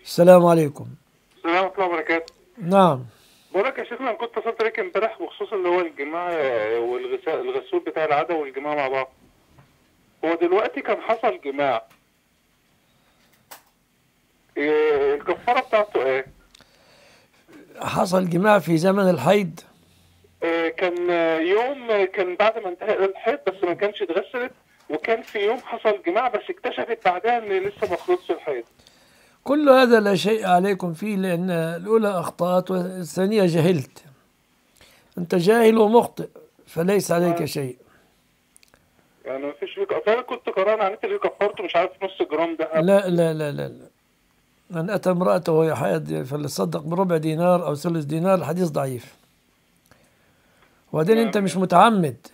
السلام عليكم السلام ورحمة الله وبركاته نعم بقول لك يا شيخنا انا كنت اتصلت عليك امبارح بخصوص اللي هو الجماع والغسال الغسول بتاع العادة والجماع مع بعض هو دلوقتي كان حصل جماع إيه الكفارة بتاعته ايه؟ حصل جماع في زمن الحيض إيه كان يوم كان بعد ما انتهى الحيض بس ما كانش اتغسلت وكان في يوم حصل جماع بس اكتشفت بعدها ان لسه ما خلصش الحيض كل هذا لا شيء عليكم فيه لأن الأولى أخطأت والثانية جهلت أنت جاهل ومخطئ فليس عليك آه. شيء يعني ما فيش فيك اصل انا كنت قرأنا عن اللي كفرته مش عارف نص جرام ده لا لا لا لا, لا. من أتى امرأته وهي حائض فليصدق بربع دينار أو ثلث دينار الحديث ضعيف وبعدين أنت نعم. مش متعمد